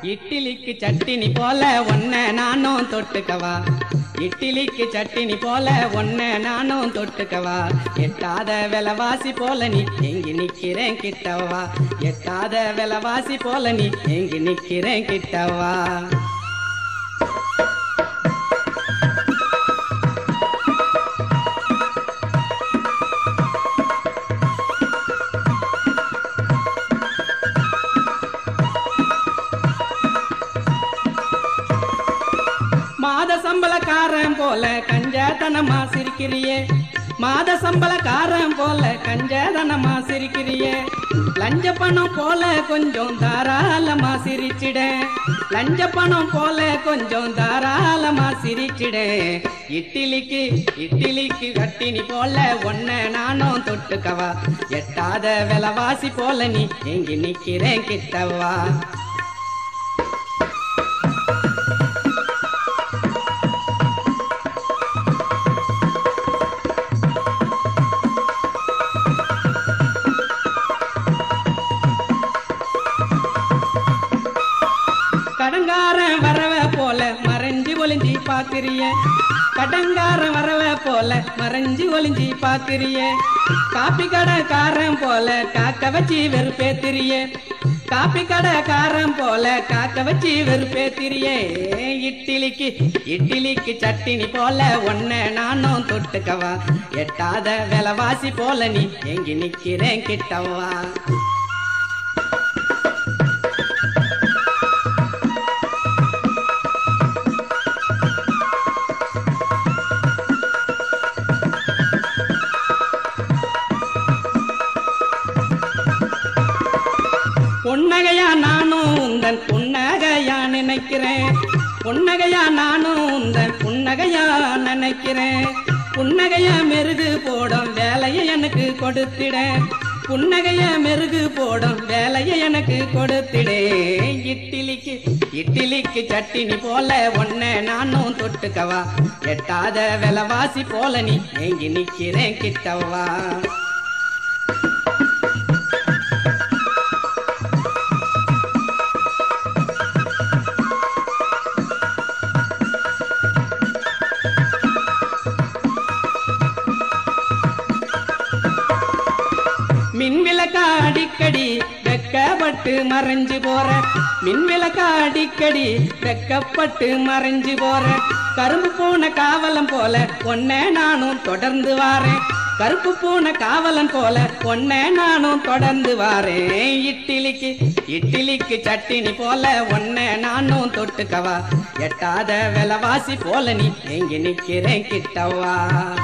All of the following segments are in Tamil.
இட்லிக்கு சட்டினி போல ஒன்ன நானும் தொட்டுக்கவா இட்லிக்கு சட்டினி போல ஒன்ன நானும் தொட்டுக்கவா எட்டாத விலவாசி போல நீ எங்கி நிக்கிறேன் கிட்டவா எட்டாத விலவாசி போல நீ எங்கி நிக்கிறேன் கிட்டவா மாத சம்பளக்காரன் போல கஞ்சத்தனமா சிரிக்கிறியே மாத சம்பளக்காரன் போல கஞ்சதனமா சிரிக்கிறியே லஞ்ச பணம் போல கொஞ்சம் தாராளமா சிரிச்சிட லஞ்ச பணம் போல கொஞ்சம் தாராளமா சிரிச்சிட இட்லிக்கு இட்லிக்கு கட்டினி போல ஒன்ன நானும் தொட்டுக்கவா எட்டாத விலவாசி போல நீ எங்கி நிக்கிறேன் கிட்டவா கடங்காரன் வரவ போல மறைஞ்சு ஒளிஞ்சி பாக்குறிய கடங்காரன் வரவ போல மறைஞ்சு ஒளிஞ்சி பாக்குறிய காப்பி கடைக்காரன் போல காக்க வச்சு வெறுப்பேத்திரிய காப்பி கடைக்காரன் போல காக்க வச்சு வெறுப்பேத்திரியே இட்லிக்கு இட்லிக்கு சட்டினி போல ஒன்ன நானும் தொட்டுக்கவா எட்டாத விலவாசி போல நீ எங்கி நிக்கிறேன் கிட்டவா பொன்னகையா நானும் உந்தன் புன்னகையா நினைக்கிறேன் புன்னகையா நானும் உந்தன் புன்னகையா நினைக்கிறேன் புன்னகைய மெருகு போடும் வேலையை எனக்கு கொடுத்திட புன்னகைய மெருகு போடும் வேலையை எனக்கு கொடுத்திடே இட்லிக்கு இட்லிக்கு சட்டினி போல ஒன்ன நானும் தொட்டுக்கவா எட்டாத விலவாசி போல நீ எங்கி நிக்கிறேன் கிட்டவா மின் விளக்கா அடிக்கடி வெக்கப்பட்டு மறைஞ்சு போற மின் விளக்கா அடிக்கடி வெக்கப்பட்டு மறைஞ்சு போற கரும்பு பூன காவலம் போல ஒன்ன நானும் தொடர்ந்து வாரேன் கருப்பு பூன காவலன் போல ஒன்ன நானும் தொடர்ந்து வாரேன் இட்லிக்கு இட்லிக்கு சட்டினி போல ஒன்ன நானும் தொட்டுக்கவா எட்டாத விலவாசி போல நீ எங்கி நிக்கிறேன் கிட்டவா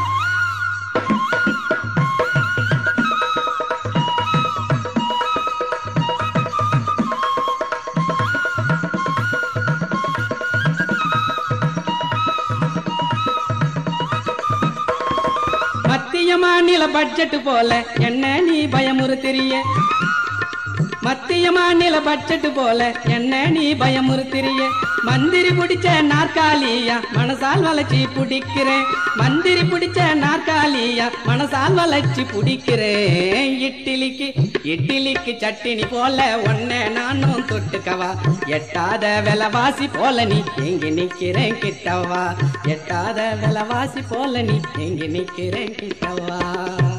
மத்திய மாநில பட்ஜெட் போல என்ன நீ பயமுறுத்திரிய மத்திய மாநில பட்ஜெட் போல என்ன நீ பயமுறுத்திரிய மந்திரி பிடிச்ச நாற்காலியா மனசால் வளைச்சி பிடிக்கிறேன் மந்திரி பிடிச்ச நாற்காலியா மனசால் வளைச்சி பிடிக்கிறேன் இட்லிக்கு இட்லிக்கு சட்டினி போல ஒன்ன நானும் தொட்டுக்கவா எட்டாத விலவாசி போல நீ எங்கி நிக்கிறேன் கிட்டவா எட்டாத விலவாசி போல நீ எங்கி நிக்கிறேன் கிட்டவா